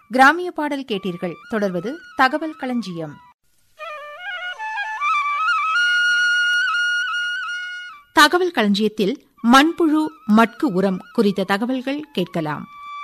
கிராமிய பாடல் கேட்டீர்கள் தொடர்வது தகவல் களஞ்சியம் தகவல் களஞ்சியத்தில் மண்புழு மட்கு உரம் குறித்த தகவல்கள் கேட்கலாம்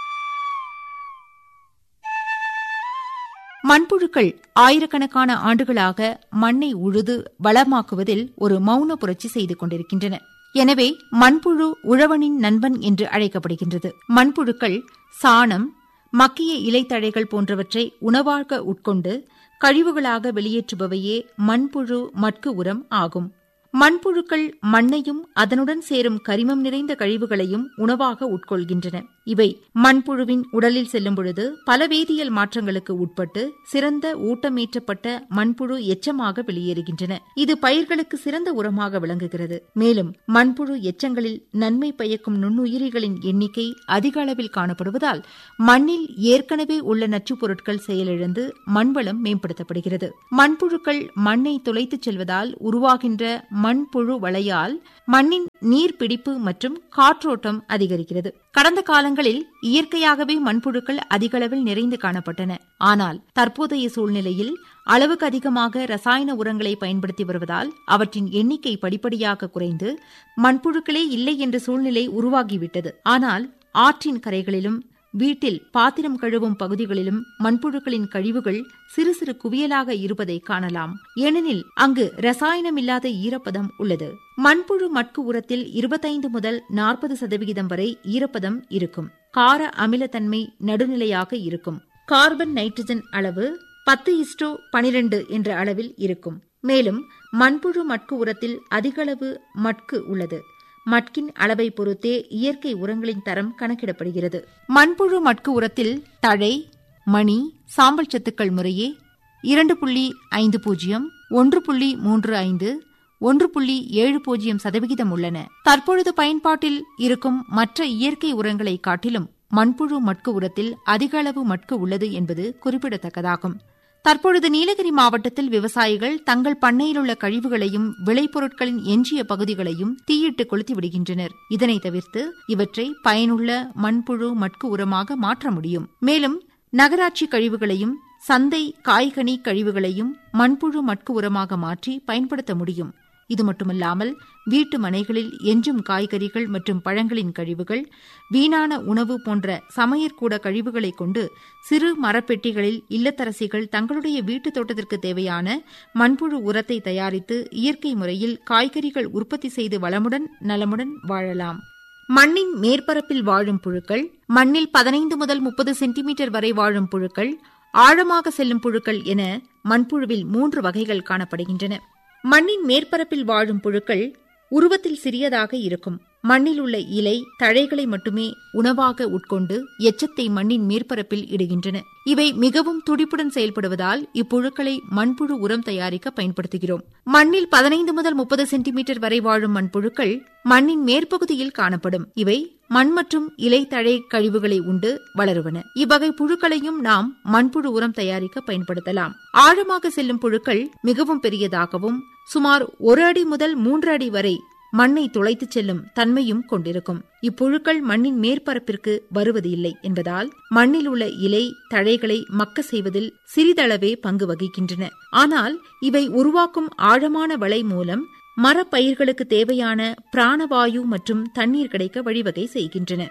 மண்புழுக்கள் ஆயிரக்கணக்கான ஆண்டுகளாக மண்ணை உழுது வளமாக்குவதில் ஒரு மௌன புரட்சி செய்து கொண்டிருக்கின்றன எனவே மண்புழு உழவனின் நண்பன் என்று அழைக்கப்படுகின்றது மண்புழுக்கள் சாணம் மக்கிய இலைத்தழைகள் போன்றவற்றை உணவாக உட்கொண்டு கழிவுகளாக வெளியேற்றுபவையே மண்புழு மட்கு உரம் ஆகும் மண்புழுக்கள் மண்ணையும் அதனுடன் சேரும் கரிமம் நிறைந்த கழிவுகளையும் உணவாக உட்கொள்கின்றன இவை மண்புழுவின் உடலில் செல்லும் பொழுது பல வேதியியல் மாற்றங்களுக்கு உட்பட்டு சிறந்த ஊட்டமேற்றப்பட்ட மண்புழு எச்சமாக வெளியேறுகின்றன இது பயிர்களுக்கு சிறந்த உரமாக விளங்குகிறது மேலும் மண்புழு எச்சங்களில் நன்மை பயக்கும் நுண்ணுயிரிகளின் எண்ணிக்கை அதிக அளவில் காணப்படுவதால் மண்ணில் ஏற்கனவே உள்ள நச்சுப் பொருட்கள் செயலிழந்து மண்வளம் மேம்படுத்தப்படுகிறது மண்புழுக்கள் மண்ணை துளைத்துச் செல்வதால் உருவாகின்ற மண்புழு வளையால் மண்ணின் நீர்பிடிப்பு மற்றும் காற்றோட்டம் அதிகரிக்கிறது கடந்த காலங்களில் இயற்கையாகவே மண்புழுக்கள் அதிகளவில் நிறைந்து காணப்பட்டன ஆனால் தற்போதைய சூழ்நிலையில் அளவுக்கு அதிகமாக ரசாயன உரங்களை பயன்படுத்தி வருவதால் அவற்றின் எண்ணிக்கை படிப்படியாக குறைந்து மண்புழுக்களே இல்லை என்ற சூழ்நிலை உருவாகிவிட்டது ஆனால் ஆற்றின் கரைகளிலும் வீட்டில் பாத்திரம் கழுவும் பகுதிகளிலும் மண்புழுக்களின் கழிவுகள் சிறு சிறு குவியலாக இருப்பதை காணலாம் ஏனெனில் அங்கு ரசாயனமில்லாத ஈரப்பதம் உள்ளது மண்புழு மட்கு உரத்தில் இருபத்தைந்து முதல் நாற்பது சதவிகிதம் வரை ஈரப்பதம் இருக்கும் கார அமிலத்தன்மை நடுநிலையாக இருக்கும் கார்பன் நைட்ரஜன் அளவு பத்து இஸ்டோ பனிரெண்டு என்ற அளவில் இருக்கும் மேலும் மண்புழு மட்கு உரத்தில் அதிகளவு மட்கு உள்ளது மட்கின் அளவை பொறுத்தே இயற்கை உரங்களின் தரம் கணக்கிடப்படுகிறது மண்புழு மட்கு உரத்தில் தழை மணி சாம்பல் சத்துக்கள் முறையே இரண்டு புள்ளி ஐந்து பூஜ்ஜியம் ஒன்று புள்ளி மூன்று ஐந்து ஒன்று புள்ளி ஏழு பூஜ்ஜியம் சதவிகிதம் உள்ளன தற்பொழுது பயன்பாட்டில் இருக்கும் மற்ற இயற்கை உரங்களை காட்டிலும் மண்புழு மட்கு உரத்தில் அதிக அளவு மட்கு உள்ளது என்பது குறிப்பிடத்தக்கதாகும் தற்பொழுது நீலகிரி மாவட்டத்தில் விவசாயிகள் தங்கள் பண்ணையிலுள்ள கழிவுகளையும் விளைபொருட்களின் எஞ்சிய பகுதிகளையும் தீயிட்டு கொளுத்தி விடுகின்றனர் இதனை தவிர்த்து இவற்றை பயனுள்ள மண்புழு மட்கு உரமாக மாற்ற முடியும் மேலும் நகராட்சி கழிவுகளையும் சந்தை காய்கனி கழிவுகளையும் மண்புழு மட்கு உரமாக மாற்றி பயன்படுத்த முடியும் இது மட்டுமல்லாமல் வீட்டு மனைகளில் எஞ்சும் காய்கறிகள் மற்றும் பழங்களின் கழிவுகள் வீணான உணவு போன்ற சமையற்கூட கழிவுகளை கொண்டு சிறு மரப்பெட்டிகளில் இல்லத்தரசிகள் தங்களுடைய வீட்டு தோட்டத்திற்கு தேவையான மண்புழு உரத்தை தயாரித்து இயற்கை முறையில் காய்கறிகள் உற்பத்தி செய்து வளமுடன் நலமுடன் வாழலாம் மண்ணின் மேற்பரப்பில் வாழும் புழுக்கள் மண்ணில் பதினைந்து முதல் முப்பது சென்டிமீட்டர் வரை வாழும் புழுக்கள் ஆழமாக செல்லும் புழுக்கள் என மண்புழுவில் மூன்று வகைகள் காணப்படுகின்றன மண்ணின் மேற்பரப்பில் வாழும் புழுக்கள் உருவத்தில் சிறியதாக இருக்கும் மண்ணில் உள்ள இலை தழைகளை மட்டுமே உணவாக உட்கொண்டு எச்சத்தை மண்ணின் மேற்பரப்பில் இடுகின்றன இவை மிகவும் துடிப்புடன் செயல்படுவதால் இப்புழுக்களை மண்புழு உரம் தயாரிக்க பயன்படுத்துகிறோம் மண்ணில் பதினைந்து முதல் முப்பது சென்டிமீட்டர் வரை வாழும் மண்புழுக்கள் மண்ணின் மேற்பகுதியில் காணப்படும் இவை மண் மற்றும் இலை தழை கழிவுகளை உண்டு வளருவன இவ்வகை புழுக்களையும் நாம் மண்புழு உரம் தயாரிக்க பயன்படுத்தலாம் ஆழமாக செல்லும் புழுக்கள் மிகவும் பெரியதாகவும் சுமார் ஒரு அடி முதல் மூன்று அடி வரை மண்ணை துளைத்துச் செல்லும் தன்மையும் கொண்டிருக்கும் இப்புழுக்கள் மண்ணின் மேற்பரப்பிற்கு வருவது இல்லை என்பதால் மண்ணில் உள்ள இலை தழைகளை மக்க செய்வதில் சிறிதளவே பங்கு வகிக்கின்றன ஆனால் இவை உருவாக்கும் ஆழமான வளை மூலம் மரப்பயிர்களுக்கு தேவையான பிராணவாயு மற்றும் தண்ணீர் கிடைக்க வழிவகை செய்கின்றன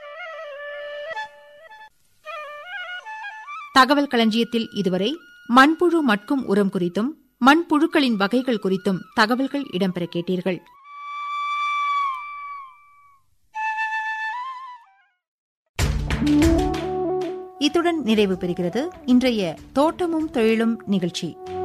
தகவல் களஞ்சியத்தில் இதுவரை மண்புழு மட்கும் உரம் குறித்தும் மண்புழுக்களின் வகைகள் குறித்தும் தகவல்கள் இடம்பெற கேட்டீர்கள் இத்துடன் நிறைவு பெறுகிறது இன்றைய தோட்டமும் தொழிலும் நிகழ்ச்சி